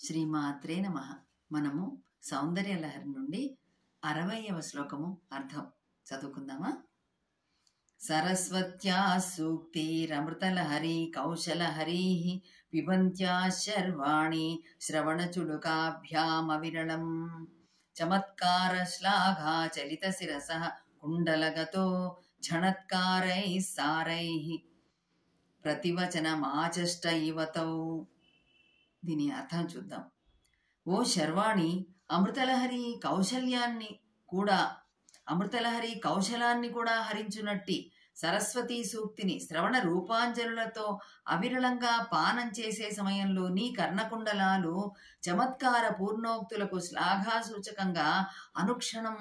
శ్రీమాత్రే నమ మనము సౌందర్యలహరి నుండి అరవయవ శ్లోకము అర్థం చదువుకుందామా సరస్వత్యా సూక్తిరమృతలహరి కౌశలహరీ పిబంత్యా శర్వాణి శ్రవణచుడుకాభ్యామవిరళం చమత్కార శ్లాఘా చలిత శిరస కుండలగతో ఝణత్కారై సారై ప్రతివచనమాచష్ట ఇవతౌ దీని అర్థం చూద్దాం ఓ శర్వాణి అమృతలహరి కౌశల్యాన్ని కూడా అమృతలహరి కౌశలాన్ని కూడా హరించునట్టి సరస్వతీ సూక్తిని శ్రవణ రూపాంజలులతో అవిరళంగా పానం చేసే సమయంలో నీ కర్ణకుండలాలు చమత్కార పూర్ణోక్తులకు శ్లాఘాసూచకంగా అనుక్షణం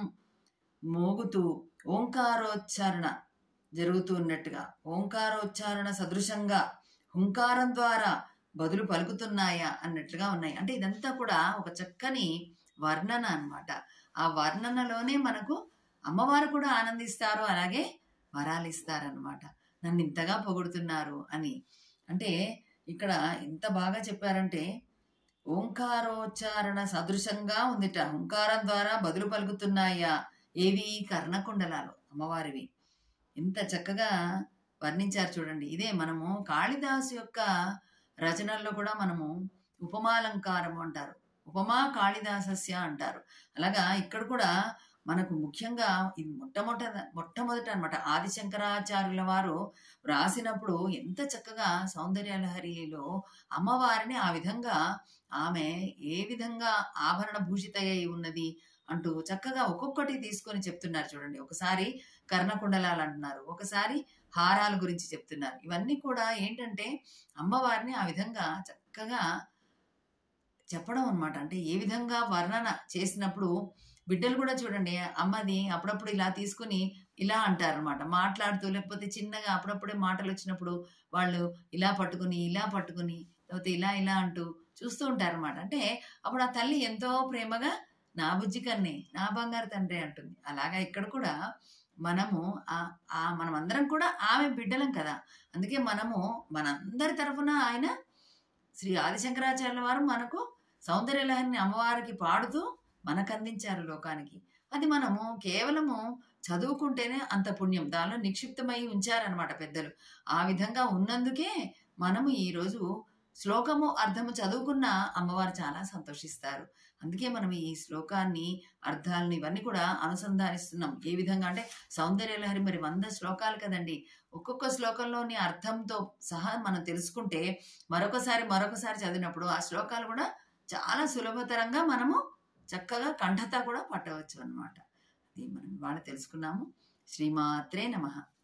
మోగుతూ ఓంకారోచ్చారణ జరుగుతున్నట్టుగా ఓంకారోచ్చారణ సదృశంగా హుంకారం ద్వారా బదులు పలుకుతున్నాయా అన్నట్లుగా ఉన్నాయి అంటే ఇదంతా కూడా ఒక చక్కని వర్ణన అన్నమాట ఆ వర్ణనలోనే మనకు అమ్మవారు కూడా ఆనందిస్తారు అలాగే వరాలు ఇస్తారనమాట నన్ను ఇంతగా పొగుడుతున్నారు అని అంటే ఇక్కడ ఎంత బాగా చెప్పారంటే ఓంకారోచ్చారణ సదృశంగా ఉందిట ఓంకారం ద్వారా బదులు పలుకుతున్నాయా ఏవి కర్ణకుండలాలు అమ్మవారివి ఎంత చక్కగా వర్ణించారు చూడండి ఇదే మనము కాళిదాసు యొక్క రచనల్లో కూడా మనము ఉపమాలంకారం అంటారు ఉపమా కాళిదాసస్య అంటారు అలాగా ఇక్కడ కూడా మనకు ముఖ్యంగా ఇది మొట్టమొదట మొట్టమొదట అనమాట ఆదిశంకరాచార్యుల వారు రాసినప్పుడు ఎంత చక్కగా సౌందర్యలహరిలో అమ్మవారిని ఆ విధంగా ఆమె ఏ విధంగా ఆభరణ భూషితయ్యి ఉన్నది అంటూ చక్కగా ఒక్కొక్కటి తీసుకొని చెప్తున్నారు చూడండి ఒకసారి కర్ణకుండలాలు అంటున్నారు ఒకసారి హారాల గురించి చెప్తున్నారు ఇవన్నీ కూడా ఏంటంటే అమ్మవారిని ఆ విధంగా చక్కగా చెప్పడం అనమాట అంటే ఏ విధంగా వర్ణన చేసినప్పుడు బిడ్డలు కూడా చూడండి అమ్మది అప్పుడప్పుడు ఇలా తీసుకుని ఇలా అంటారు అనమాట మాట్లాడుతూ లేకపోతే చిన్నగా అప్పుడప్పుడే మాటలు వచ్చినప్పుడు వాళ్ళు ఇలా పట్టుకుని ఇలా పట్టుకుని లేకపోతే ఇలా ఇలా అంటూ చూస్తూ ఉంటారు అనమాట అంటే అప్పుడు ఆ తల్లి ఎంతో ప్రేమగా నా బుజ్జి కన్నే నా బంగారు తండ్రి అంటుంది అలాగా ఇక్కడ కూడా మనము ఆ మనం అందరం కూడా ఆమె బిడ్డలం కదా అందుకే మనము మనందరి తరఫున ఆయన శ్రీ ఆదిశంకరాచార్యుల వారు మనకు సౌందర్యలహరిని అమ్మవారికి పాడుతూ మనకు అందించారు లోకానికి అది మనము కేవలము చదువుకుంటేనే అంత పుణ్యం దానిలో నిక్షిప్తమై ఉంచారనమాట పెద్దలు ఆ విధంగా ఉన్నందుకే మనము ఈరోజు శ్లోకము అర్థము చదువుకున్న అమ్మవారు చాలా సంతోషిస్తారు అందుకే మనం ఈ శ్లోకాన్ని అర్థాలని ఇవన్నీ కూడా అనుసంధానిస్తున్నాం ఏ విధంగా అంటే సౌందర్యలహరి మరి వంద శ్లోకాలు కదండి ఒక్కొక్క శ్లోకంలోని అర్థంతో సహా మనం తెలుసుకుంటే మరొకసారి మరొకసారి చదివినప్పుడు ఆ శ్లోకాలు కూడా చాలా సులభతరంగా మనము చక్కగా కంఠత కూడా పట్టవచ్చు అనమాట అది మనం ఇవాళ తెలుసుకున్నాము శ్రీమాత్రే నమ